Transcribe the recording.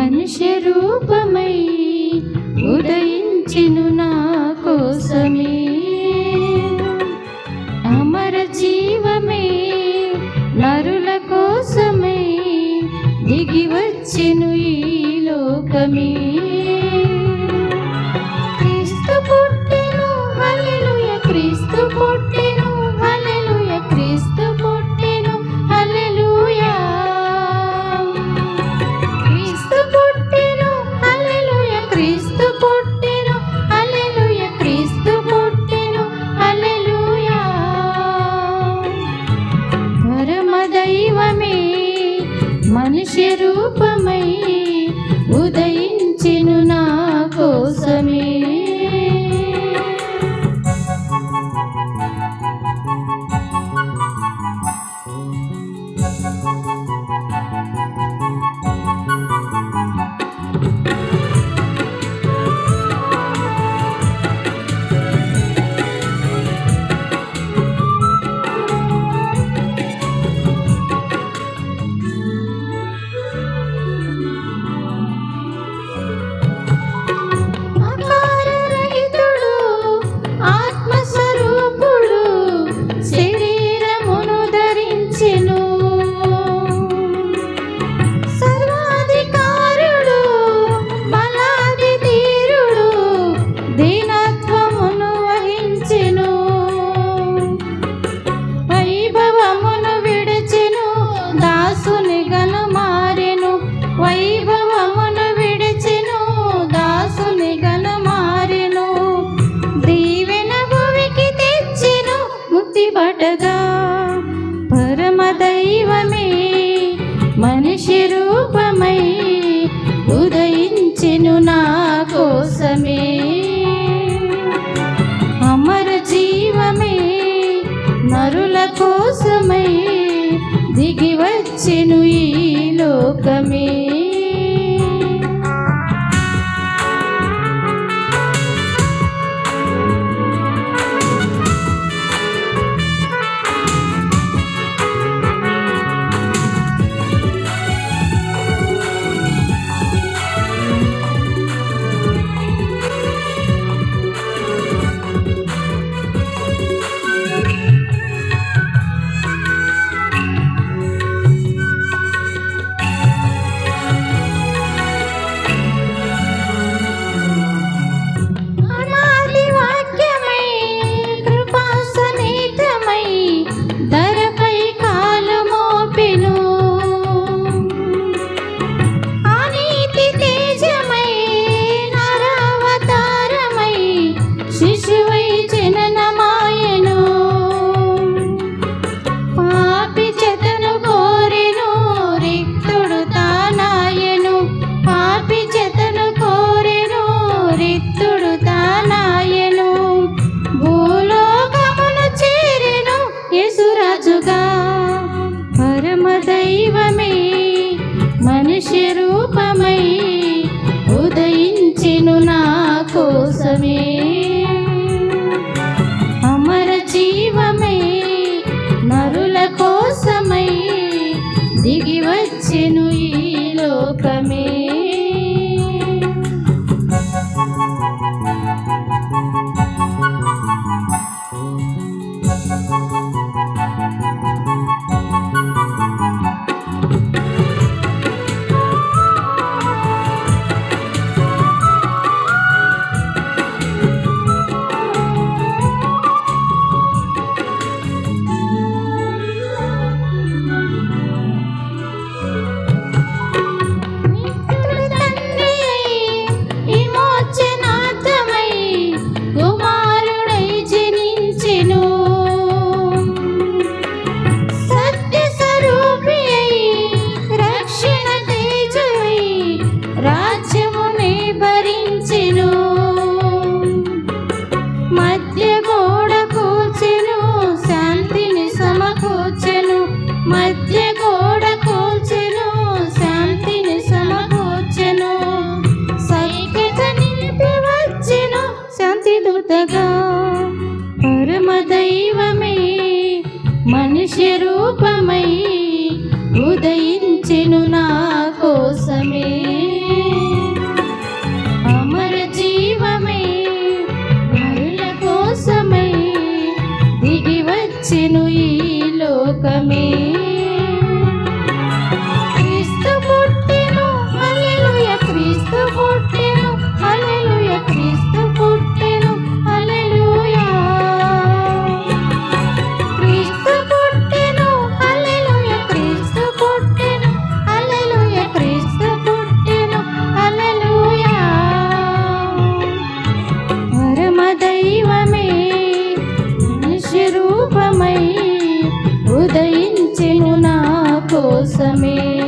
మనుష్య రూపమై ఉదయించెను నా కోసమే అమర జీవమే నరుల కోసమే దిగి వచ్చెను ఈ లోకమే క్రీస్తు పుట్టెను హల్లెలూయా క్రీస్తు పుట్టెను హల్లెలూయా క్రీస్తు పుట్టెను హల్లెలూయా క్రీస్తు పుట్టెను హల్లెలూయా క్రీస్తు పుట్టెను హల్లెలూయా క్రీస్తు పుట్టెను హల్లెలూయా పరమ దైవమే మనుష్య రూపమై ఉదయించెను నా కోసమే అకారరహితుడు, ఆత్మస్వరూపుడు, శరీరమును ధరించెను. సర్వాధికారుడు, బలాధిధీరుడు, దీనత్వమును వహించెను. వైభవమును విడిచెను దాసుని గను మారెను వైభవమును విడిచెను దాసుని గను మారెను దీవెన భువికి తెచ్చెను ముక్తి పటగా పరమ దైవమే మనిషి రూపమై ఉదయించెను నా కోసమే అమర జీవమే నరుల కోసమై దిగి వచ్చెను ఈ లోకమే అనాది వాక్యమై కృపాసనేతమై ధరపై కాలు మోపెను అనీతి తేజమై నరావతారమై శిశువై జననమాయను పాపి చెతను కోరెను రిక్తుడు తానాయను పాపి చెతను కోరెను రిక్తుడు తానాయను భూలోకమును చేరెను యేసురాజుగా పరమ దైవమే మనుష్య రూపమై ఉదయించెను నా కోసమే అమర జీవమే నరుల కోసమై దిగి వచ్చెను ఈ లోకమే నిత్యుడు తండ్రి అయి, విమోచనార్థమై కుమారుడై జనించెను. సత్య స్వరూపి అయి, రక్షణ తేజమై, రాజ్యమునే భరించెను మధ్య గోడ కూర్చెను శాంతిని సమకూర్చెను మధ్య గోడ కూర్చెను శాంతిని సమకూర్చెను సైక్యత నిలిపి వచ్చెను శాంతి దూతగా పరమ దైవమే మనుష్య రూపమై ఉదయించెను నా కోసమే లోకమే క్రీస్తు పుట్టెను హల్లెలూయా క్రీస్తు పుట్టెను హల్లెలూయా క్రీస్తు పుట్టెను హల్లెలూయా క్రీస్తు పుట్టెను హల్లెలూయా క్రీస్తు పుట్టెను హల్లెలూయా క్రీస్తు పుట్టెను హల్లెలూయా పరమ దైవమే మనిషి రూపమై ఉదయించెను నా కోసమే